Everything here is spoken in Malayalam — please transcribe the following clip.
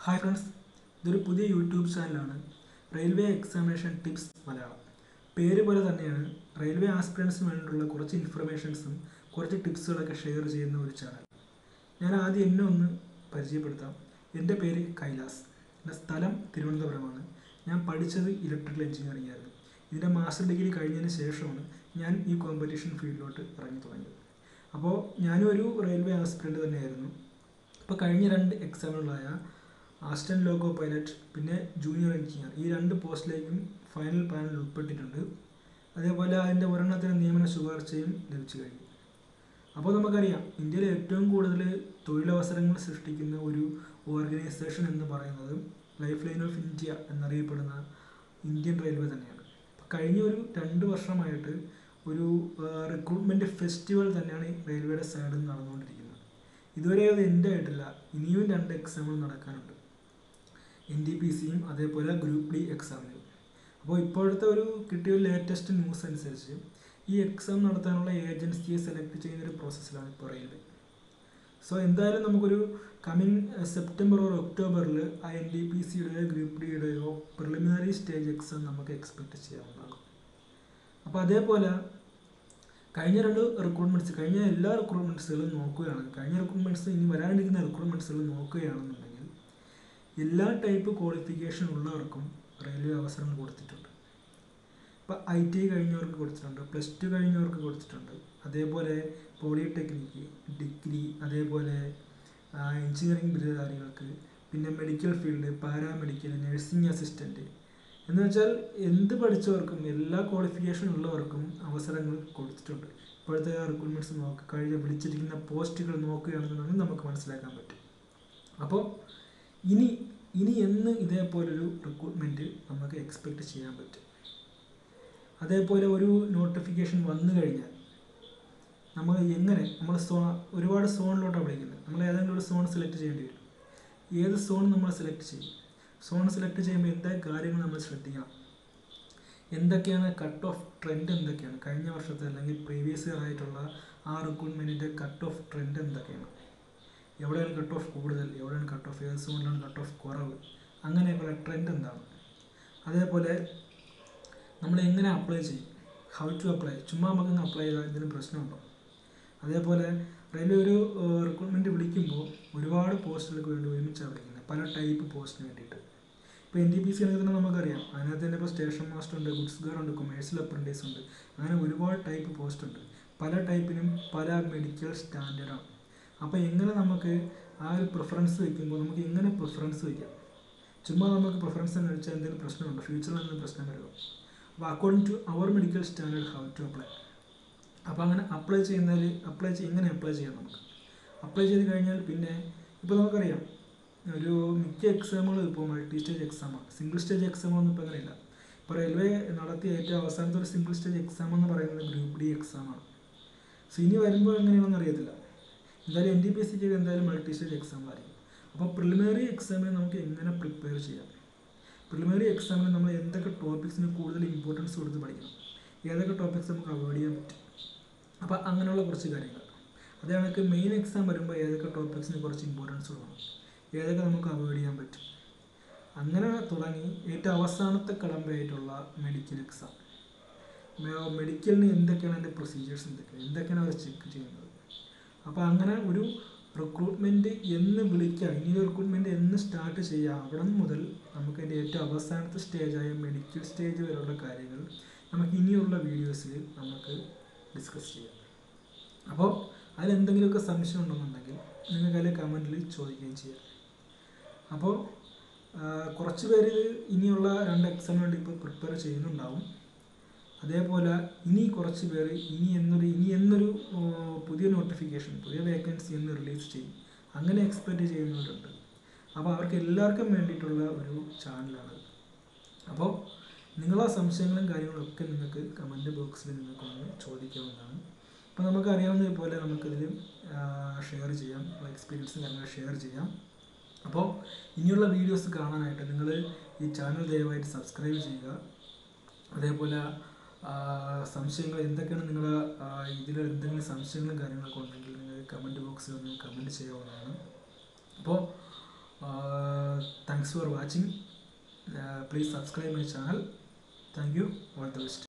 ഹായ് ഫ്രണ്ട്സ് ഇതൊരു പുതിയ യൂട്യൂബ് ചാനലാണ് റെയിൽവേ എക്സാമിനേഷൻ ടിപ്സ് മലയാളം പേര് പോലെ തന്നെയാണ് റെയിൽവേ ആസ്പിറൻസിന് വേണ്ടിയിട്ടുള്ള കുറച്ച് ഇൻഫർമേഷൻസും കുറച്ച് ടിപ്സുകളൊക്കെ ഷെയർ ചെയ്യുന്ന ഒരു ചാനൽ ഞാൻ ആദ്യം എന്നെ ഒന്ന് പരിചയപ്പെടുത്താം എൻ്റെ പേര് കൈലാസ് എൻ്റെ സ്ഥലം തിരുവനന്തപുരമാണ് ഞാൻ പഠിച്ചത് ഇലക്ട്രിക്കൽ എഞ്ചിനീയറിംഗ് ആയിരുന്നു ഇതിൻ്റെ മാസ്റ്റർ ഡിഗ്രി കഴിഞ്ഞതിന് ശേഷമാണ് ഞാൻ ഈ കോമ്പറ്റീഷൻ ഫീൽഡിലോട്ട് ഇറങ്ങി തുടങ്ങിയത് അപ്പോൾ ഞാനും ഒരു റെയിൽവേ ആസ്പിറൻ്റ് തന്നെയായിരുന്നു ഇപ്പോൾ കഴിഞ്ഞ രണ്ട് എക്സാമുകളായ അസിസ്റ്റൻറ്റ് ലോക്കോ പൈലറ്റ് പിന്നെ ജൂനിയർ എഞ്ചിനീയർ ഈ രണ്ട് പോസ്റ്റിലേക്കും ഫൈനൽ പാനൽ ഉൾപ്പെട്ടിട്ടുണ്ട് അതേപോലെ അതിൻ്റെ ഒരെണ്ണത്തിന് നിയമന ശുപാർശയും ലഭിച്ചു കഴിഞ്ഞു അപ്പോൾ നമുക്കറിയാം ഇന്ത്യയിൽ ഏറ്റവും കൂടുതൽ തൊഴിലവസരങ്ങൾ സൃഷ്ടിക്കുന്ന ഒരു ഓർഗനൈസേഷൻ എന്ന് പറയുന്നത് ലൈഫ് ലൈൻ ഓഫ് ഇന്ത്യ എന്നറിയപ്പെടുന്ന ഇന്ത്യൻ റെയിൽവേ തന്നെയാണ് അപ്പോൾ കഴിഞ്ഞ ഒരു രണ്ട് വർഷമായിട്ട് ഒരു റിക്രൂട്ട്മെൻറ്റ് ഫെസ്റ്റിവൽ തന്നെയാണ് ഈ റെയിൽവേയുടെ സൈഡിൽ നിന്ന് നടന്നുകൊണ്ടിരിക്കുന്നത് ഇതുവരെ അത് എൻ്റെ ആയിട്ടില്ല ഇനിയും രണ്ട് എക്സാമുകൾ നടക്കാനുണ്ട് എൻ ഡി പി സിയും അതേപോലെ ഗ്രൂപ്പ് ഡി എക്സാമിനും അപ്പോൾ ഇപ്പോഴത്തെ ഒരു കിട്ടിയ ഒരു ലേറ്റസ്റ്റ് ന്യൂസ് അനുസരിച്ച് ഈ എക്സാം നടത്താനുള്ള ഏജൻസിയെ സെലക്ട് ചെയ്യുന്ന ഒരു പ്രോസസ്സിലാണ് ഇപ്പോൾ റെയിൽവേ സോ എന്തായാലും നമുക്കൊരു കമ്മിങ് സെപ്റ്റംബർ ഓർ ഒക്ടോബറിൽ ആ എൻ ഡി പി സിയുടെയോ ഗ്രൂപ്പ് ഡിയുടെയോ പ്രിലിമിനറി സ്റ്റേജ് എക്സാം നമുക്ക് എക്സ്പെക്റ്റ് ചെയ്യാവുന്നതാണ് അപ്പോൾ അതേപോലെ കഴിഞ്ഞ രണ്ട് റിക്രൂട്ട്മെൻറ്റ്സ് കഴിഞ്ഞ എല്ലാ റിക്രൂട്ട്മെൻറ്റ്സുകളും നോക്കുകയാണ് കഴിഞ്ഞ റിക്രൂട്ട്മെൻറ്റ്സ് ഇനി വരാനിരിക്കുന്ന റിക്രൂട്ട്മെൻറ്റ്സുകൾ നോക്കുകയാണെന്നുണ്ടെങ്കിൽ എല്ലാ ടൈപ്പ് ക്വാളിഫിക്കേഷൻ ഉള്ളവർക്കും റെയിൽവേ അവസരം കൊടുത്തിട്ടുണ്ട് ഇപ്പോൾ ഐ ടി ഐ കഴിഞ്ഞവർക്ക് കൊടുത്തിട്ടുണ്ട് പ്ലസ് ടു കഴിഞ്ഞവർക്ക് കൊടുത്തിട്ടുണ്ട് അതേപോലെ പോളിടെക്നിക്ക് ഡിഗ്രി അതേപോലെ എഞ്ചിനീയറിംഗ് ബിരുദധാരികൾക്ക് പിന്നെ medical field paramedical nursing assistant എന്ന് വെച്ചാൽ എന്ത് പഠിച്ചവർക്കും എല്ലാ ക്വാളിഫിക്കേഷൻ ഉള്ളവർക്കും അവസരങ്ങൾ കൊടുത്തിട്ടുണ്ട് ഇപ്പോഴത്തെ റിക്രൂട്ട്മെൻറ്റ്സ് നോക്കി കഴിഞ്ഞ വിളിച്ചിരിക്കുന്ന പോസ്റ്റുകൾ നോക്കുകയാണെന്നുണ്ടെങ്കിൽ നമുക്ക് മനസ്സിലാക്കാൻ പറ്റും അപ്പോൾ ഇനി ഇനി എന്ന് ഇതേപോലൊരു റിക്രൂട്ട്മെൻറ്റ് നമുക്ക് എക്സ്പെക്റ്റ് ചെയ്യാൻ പറ്റും അതേപോലെ ഒരു നോട്ടിഫിക്കേഷൻ വന്നു കഴിഞ്ഞാൽ നമ്മൾ എങ്ങനെ നമ്മൾ സോ ഒരുപാട് സോണിലോട്ടാണ് വിളിക്കുന്നത് നമ്മൾ ഏതെങ്കിലും ഒരു സോൺ സെലക്ട് ചെയ്യേണ്ടി വരും ഏത് സോൺ നമ്മൾ സെലക്ട് ചെയ്യും സോൺ സെലക്ട് ചെയ്യുമ്പോൾ എന്തൊക്കെ കാര്യങ്ങൾ നമ്മൾ ശ്രദ്ധിക്കണം എന്തൊക്കെയാണ് കട്ട് ഓഫ് ട്രെൻഡ് എന്തൊക്കെയാണ് കഴിഞ്ഞ വർഷത്തെ അല്ലെങ്കിൽ പ്രീവിയസ് ഇയർ ആയിട്ടുള്ള ആ റിക്രൂട്ട്മെൻറ്റിൻ്റെ കട്ട് ഓഫ് ട്രെൻഡ് എന്തൊക്കെയാണ് എവിടെയാണ് കട്ട് ഓഫ് കൂടുതൽ എവിടെയാണ് കട്ട് ഓഫ് ഏത് സോണിലാണ് കട്ട് ഓഫ് കുറവ് അങ്ങനെയൊക്കെയുള്ള ട്രെൻഡ് എന്താണ് അതേപോലെ നമ്മൾ എങ്ങനെ അപ്ലൈ ചെയ്യും ഹൗ ടു അപ്ലൈ ചുമ്മാ നമുക്കങ്ങ് അപ്ലൈ ചെയ്താൽ ഇതിന് പ്രശ്നമുണ്ടോ അതേപോലെ റെയിൽവേ ഒരു റിക്രൂട്ട്മെൻറ്റ് വിളിക്കുമ്പോൾ ഒരുപാട് പോസ്റ്റുകൾക്ക് വേണ്ടി ഒരുമിച്ചാണ് വിളിക്കുന്നത് പല ടൈപ്പ് പോസ്റ്റിന് വേണ്ടിയിട്ട് ഇപ്പോൾ എൻ ഡി പി സി ആണെങ്കിൽ തന്നെ നമുക്കറിയാം അതിനകത്ത് തന്നെ ഇപ്പോൾ സ്റ്റേഷൻ മാസ്റ്റർ ഉണ്ട് ഗുഡ്സ് ഗാർ ഉണ്ട് കൊമേഴ്സ്യൽ അപ്രൻറ്റീസ് ഉണ്ട് അങ്ങനെ ഒരുപാട് ടൈപ്പ് പോസ്റ്റ് ഉണ്ട് പല ടൈപ്പിനും പല മെഡിക്കൽ സ്റ്റാൻഡേർഡാണ് അപ്പോൾ എങ്ങനെ നമുക്ക് ആ ഒരു പ്രിഫറൻസ് വയ്ക്കുമ്പോൾ നമുക്ക് എങ്ങനെ പ്രിഫറൻസ് വയ്ക്കാം ചുമ്മാ നമുക്ക് പ്രിഫറൻസ് എന്ന് വെച്ചാൽ എന്തെങ്കിലും പ്രശ്നമുണ്ടോ ഫ്യൂച്ചറിൽ എന്തെങ്കിലും പ്രശ്നം വരുമോ അപ്പോൾ അക്കോർഡിംഗ് ടു അവർ medical standard how to apply അപ്പോൾ അങ്ങനെ അപ്ലൈ ചെയ്യുന്നതിൽ അപ്ലൈ ചെയ്ത് എങ്ങനെ അപ്ലൈ ചെയ്യാം നമുക്ക് അപ്ലൈ ചെയ്ത് കഴിഞ്ഞാൽ പിന്നെ ഇപ്പോൾ നമുക്കറിയാം ഒരു മിക്ക എക്സാമുകളും ഇപ്പോൾ മൾട്ടി സ്റ്റേജ് എക്സാമാണ് സിംഗിൾ സ്റ്റേജ് എക്സാമൊന്നും ഇപ്പോൾ അങ്ങനെയില്ല ഇപ്പോൾ റെയിൽവേ നടത്തിയ ഏറ്റവും അവസാനത്തെ ഒരു സിംഗിൾ സ്റ്റേജ് എക്സാം എന്ന് പറയുന്നത് ഗ്രൂപ്പ് ഡി എക്സാമാണ് സോ ഇനി വരുമ്പോൾ എങ്ങനെയാണെന്ന് അറിയത്തില്ല എന്തായാലും എൻ ഡി പി എസ് സിക്ക് എന്തായാലും മൾട്ടി സ്റ്റേജ് എക്സാം ആയിരിക്കും അപ്പോൾ പ്രിലിമിനറി എക്സാമിന് നമുക്ക് എങ്ങനെ പ്രിപ്പയർ ചെയ്യാം പ്രിലിമിനറി എക്സാമിന് നമ്മൾ എന്തൊക്കെ ടോപ്പിക്സിന് കൂടുതൽ ഇമ്പോർട്ടൻസ് കൊടുത്ത് പഠിക്കണം ഏതൊക്കെ ടോപ്പിക്സ് നമുക്ക് അവോയ്ഡ് ചെയ്യാൻ പറ്റും അപ്പോൾ അങ്ങനെയുള്ള കുറച്ച് കാര്യങ്ങൾ അത് കണക്ക് മെയിൻ എക്സാം വരുമ്പോൾ ഏതൊക്കെ ടോപ്പിക്സിന് കുറച്ച് ഇമ്പോർട്ടൻസ് കൊടുക്കണം ഏതൊക്കെ നമുക്ക് അവോയ്ഡ് ചെയ്യാൻ പറ്റും അങ്ങനെ തുടങ്ങി ഏറ്റവും അവസാനത്തെ കടമ്പയായിട്ടുള്ള മെഡിക്കൽ എക്സാം മെഡിക്കലിന് എന്തൊക്കെയാണ് അതിൻ്റെ പ്രൊസീജിയേഴ്സ് എന്തൊക്കെയാണ് എന്തൊക്കെയാണ് അവർ ചെക്ക് ചെയ്യുന്നത് അപ്പോൾ അങ്ങനെ ഒരു റിക്രൂട്ട്മെൻറ്റ് എന്ന് വിളിക്കുക ഇനി റിക്രൂട്ട്മെൻറ്റ് എന്ന് സ്റ്റാർട്ട് ചെയ്യുക അവിടെ മുതൽ നമുക്ക് അതിൻ്റെ ഏറ്റവും അവസാനത്തെ സ്റ്റേജായ മെഡിക്കൽ സ്റ്റേജ് വരെയുള്ള കാര്യങ്ങൾ നമുക്ക് ഇനിയുള്ള വീഡിയോസിൽ നമുക്ക് ഡിസ്കസ് ചെയ്യാം അപ്പോൾ അതിലെന്തെങ്കിലുമൊക്കെ സംശയം ഉണ്ടെന്നുണ്ടെങ്കിൽ നിങ്ങൾക്ക് അതിൽ കമൻറ്റിൽ ചോദിക്കുകയും ചെയ്യാം അപ്പോൾ കുറച്ച് പേര് ഇനിയുള്ള രണ്ട് എക്സാമിന് വേണ്ടി ഇപ്പോൾ പ്രിപ്പയർ ചെയ്യുന്നുണ്ടാവും അതേപോലെ ഇനി കുറച്ച് പേര് ഇനി എന്നൊരു ഇനി എന്നൊരു പുതിയ നോട്ടിഫിക്കേഷൻ പുതിയ വേക്കൻസി എന്ന് റിലീസ് ചെയ്യും അങ്ങനെ എക്സ്പെക്റ്റ് ചെയ്യുന്നവരുണ്ട് അപ്പോൾ അവർക്ക് എല്ലാവർക്കും വേണ്ടിയിട്ടുള്ള ഒരു ചാനലാണ് അപ്പോൾ നിങ്ങളെ സംശയങ്ങളും കാര്യങ്ങളും ഒക്കെ നിങ്ങൾക്ക് കമൻറ്റ് ബോക്സിൽ നിങ്ങൾക്കൊന്ന് ചോദിക്കാവുന്നതാണ് അപ്പോൾ നമുക്കറിയാവുന്നത് പോലെ നമുക്കിതിൽ ഷെയർ ചെയ്യാം എക്സ്പീരിയൻസും കാര്യങ്ങൾ ഷെയർ ചെയ്യാം അപ്പോൾ ഇനിയുള്ള വീഡിയോസ് കാണാനായിട്ട് നിങ്ങൾ ഈ ചാനൽ ദയവായിട്ട് സബ്സ്ക്രൈബ് ചെയ്യുക അതേപോലെ സംശയങ്ങൾ എന്തൊക്കെയാണ് നിങ്ങൾ ഇതിൽ എന്തെങ്കിലും സംശയങ്ങളും കാര്യങ്ങളൊക്കെ ഉണ്ടെങ്കിൽ നിങ്ങൾ കമൻറ്റ് ബോക്സിൽ ഒന്ന് കമൻറ്റ് ചെയ്യാവുന്നതാണ് അപ്പോൾ thanks for watching please subscribe my channel thank you all the best